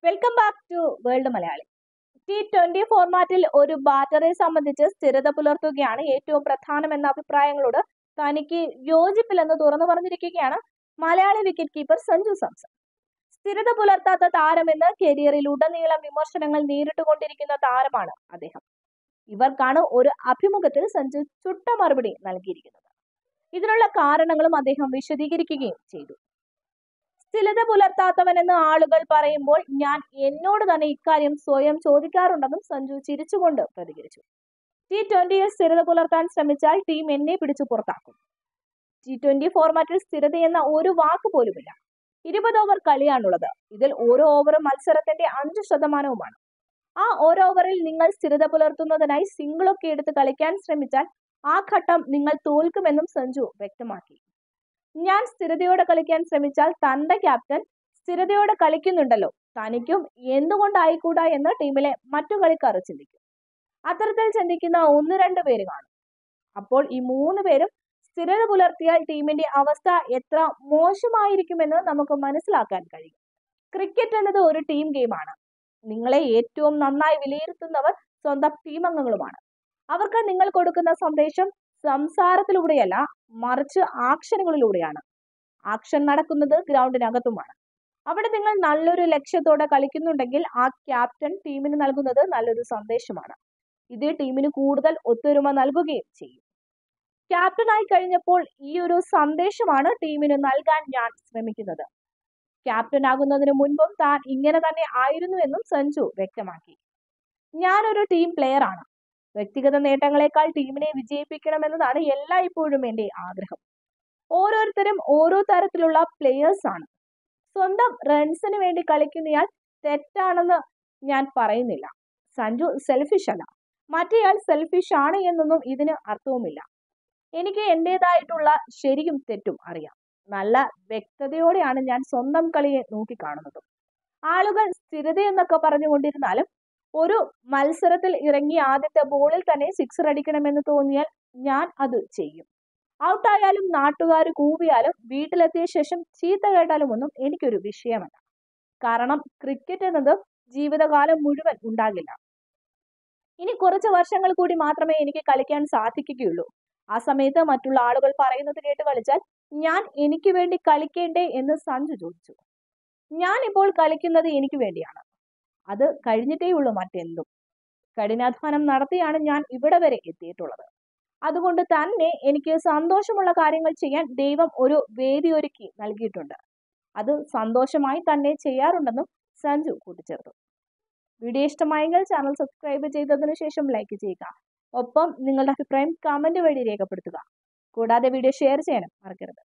welcome back to world Malayali T twenty ഫോർമാറ്റിൽ ഒരു ബാറ്ററെ സംബന്ധിച്ച് സ്ഥിരത പുലർത്തുകയാണ് ഏറ്റവും പ്രധാനമെന്ന അഭിപ്രായങ്ങളോട് തനിക്ക് യോജിപ്പില്ലെന്ന് തുറന്നു പറഞ്ഞിരിക്കുകയാണ് മലയാളി വിക്കറ്റ് കീപ്പർ സഞ്ജു സാംസൺ സ്ഥിരത പുലർത്താത്ത താരമെന്ന് കരിയറിൽ ഉടനീളം വിമർശനങ്ങൾ നേരിട്ടുകൊണ്ടിരിക്കുന്ന താരമാണ് അദ്ദേഹം ഇവർക്കാണ് ഒരു അഭിമുഖത്തിൽ സഞ്ജു ചുട്ട മറുപടി നൽകിയിരിക്കുന്നത് ഇതിനുള്ള കാരണങ്ങളും അദ്ദേഹം വിശദീകരിക്കുകയും ചെയ്തു സ്ഥിരത പുലർത്താത്തവനെന്ന് ആളുകൾ പറയുമ്പോൾ ഞാൻ എന്നോട് തന്നെ ഇക്കാര്യം സ്വയം ചോദിക്കാറുണ്ടെന്നും സഞ്ജു ചിരിച്ചുകൊണ്ട് പ്രതികരിച്ചു ടി ട്വന്റിയിൽ സ്ഥിരത പുലർത്താൻ ശ്രമിച്ചാൽ ടീം എന്നെ പിടിച്ചു പുറത്താക്കും ടി ട്വന്റി ഫോർമാറ്റിൽ സ്ഥിരതയെന്ന ഒരു വാക്ക് പോലുമില്ല ഇരുപത് ഓവർ കളിയാണുള്ളത് ഇതിൽ ഓരോ ഓവറും മത്സരത്തിന്റെ അഞ്ച് ശതമാനവുമാണ് ആ ഓരോ ഓവറിൽ നിങ്ങൾ സ്ഥിരത പുലർത്തുന്നതിനായി സിംഗിളൊക്കെ എടുത്ത് കളിക്കാൻ ശ്രമിച്ചാൽ ആ ഘട്ടം നിങ്ങൾ തോൽക്കുമെന്നും സഞ്ജു വ്യക്തമാക്കി ഞാൻ സ്ഥിരതയോടെ കളിക്കാൻ ശ്രമിച്ചാൽ തന്റെ ക്യാപ്റ്റൻ സ്ഥിരതയോടെ കളിക്കുന്നുണ്ടല്ലോ തനിക്കും എന്തുകൊണ്ടായിക്കൂടാ എന്ന് ടീമിലെ മറ്റു കളിക്കാർ ചിന്തിക്കും അത്തരത്തിൽ ചിന്തിക്കുന്ന ഒന്ന് രണ്ട് പേര് കാണും അപ്പോൾ ഈ മൂന്ന് പേരും സ്ഥിരത പുലർത്തിയാൽ ടീമിന്റെ അവസ്ഥ എത്ര മോശമായിരിക്കുമെന്ന് നമുക്ക് മനസ്സിലാക്കാൻ കഴിയും ക്രിക്കറ്റ് എന്നത് ഒരു ടീം ഗെയിമാണ് നിങ്ങളെ ഏറ്റവും നന്നായി വിലയിരുത്തുന്നവർ സ്വന്തം ടീം അംഗങ്ങളുമാണ് അവർക്ക് നിങ്ങൾ കൊടുക്കുന്ന സന്ദേശം സംസാരത്തിലൂടെയല്ല മറിച്ച് ആക്ഷനുകളിലൂടെയാണ് ആക്ഷൻ നടക്കുന്നത് ഗ്രൗണ്ടിനകത്തുമാണ് അവിടെ നിങ്ങൾ നല്ലൊരു ലക്ഷ്യത്തോടെ കളിക്കുന്നുണ്ടെങ്കിൽ ആ ക്യാപ്റ്റൻ ടീമിന് നൽകുന്നത് നല്ലൊരു സന്ദേശമാണ് ഇത് ടീമിന് കൂടുതൽ ഒത്തൊരുമ നൽകുകയും ചെയ്യും ക്യാപ്റ്റനായി കഴിഞ്ഞപ്പോൾ ഈ ഒരു സന്ദേശമാണ് ടീമിന് നൽകാൻ ഞാൻ ശ്രമിക്കുന്നത് ക്യാപ്റ്റൻ ആകുന്നതിന് മുൻപും താൻ ഇങ്ങനെ തന്നെ ആയിരുന്നുവെന്നും സഞ്ജു വ്യക്തമാക്കി ഞാനൊരു ടീം പ്ലെയർ ആണ് വ്യക്തിഗത നേട്ടങ്ങളെക്കാൾ ടീമിനെ വിജയിപ്പിക്കണമെന്നതാണ് എല്ലായ്പ്പോഴും എൻ്റെ ആഗ്രഹം ഓരോരുത്തരും ഓരോ തരത്തിലുള്ള പ്ലെയേഴ്സ് ആണ് സ്വന്തം റൺസിന് വേണ്ടി കളിക്കുന്നയാൾ തെറ്റാണെന്ന് ഞാൻ പറയുന്നില്ല സഞ്ജു സെൽഫിഷ് അല്ല മറ്റേയാൾ സെൽഫിഷ് ആണ് എന്നൊന്നും ഇതിന് അർത്ഥവുമില്ല എനിക്ക് എൻ്റെതായിട്ടുള്ള ശരിയും തെറ്റും അറിയാം നല്ല വ്യക്തതയോടെയാണ് ഞാൻ സ്വന്തം കളിയെ നോക്കിക്കാണുന്നത് ആളുകൾ സ്ഥിരത എന്നൊക്കെ പറഞ്ഞുകൊണ്ടിരുന്നാലും ഒരു മത്സരത്തിൽ ഇറങ്ങി ആദ്യത്തെ ബോളിൽ തന്നെ സിക്സർ അടിക്കണമെന്ന് തോന്നിയാൽ ഞാൻ അത് ചെയ്യും ഔട്ടായാലും നാട്ടുകാർ കൂവിയാലും വീട്ടിലെത്തിയ ശേഷം ചീത്ത കേട്ടാലും ഒന്നും എനിക്കൊരു വിഷയമല്ല കാരണം ക്രിക്കറ്റ് എന്നത് ജീവിതകാലം മുഴുവൻ ഉണ്ടാകില്ല ഇനി കുറച്ച് വർഷങ്ങൾ കൂടി മാത്രമേ എനിക്ക് കളിക്കാൻ സാധിക്കുകയുള്ളൂ ആ സമയത്ത് മറ്റുള്ള ആളുകൾ പറയുന്നത് കേട്ട് കളിച്ചാൽ ഞാൻ എനിക്ക് വേണ്ടി കളിക്കേണ്ടേ എന്ന് സഞ്ജു ചോദിച്ചു ഞാൻ ഇപ്പോൾ കളിക്കുന്നത് എനിക്ക് വേണ്ടിയാണ് അത് കഴിഞ്ഞിട്ടേ ഉള്ളൂ മറ്റെന്തും കഠിനാധ്വാനം നടത്തിയാണ് ഞാൻ ഇവിടെ വരെ എത്തിയിട്ടുള്ളത് അതുകൊണ്ട് തന്നെ എനിക്ക് സന്തോഷമുള്ള കാര്യങ്ങൾ ചെയ്യാൻ ദൈവം ഒരു വേദി ഒരുക്കി നൽകിയിട്ടുണ്ട് അത് സന്തോഷമായി തന്നെ ചെയ്യാറുണ്ടെന്നും സഞ്ജു കൂട്ടിച്ചേർത്തു വീഡിയോ ഇഷ്ടമായെങ്കിൽ ചാനൽ സബ്സ്ക്രൈബ് ചെയ്തതിനു ശേഷം ലൈക്ക് ചെയ്യുക ഒപ്പം നിങ്ങളുടെ അഭിപ്രായം കമന്റ് വഴി രേഖപ്പെടുത്തുക കൂടാതെ വീഡിയോ ഷെയർ ചെയ്യാനും മറക്കരുത്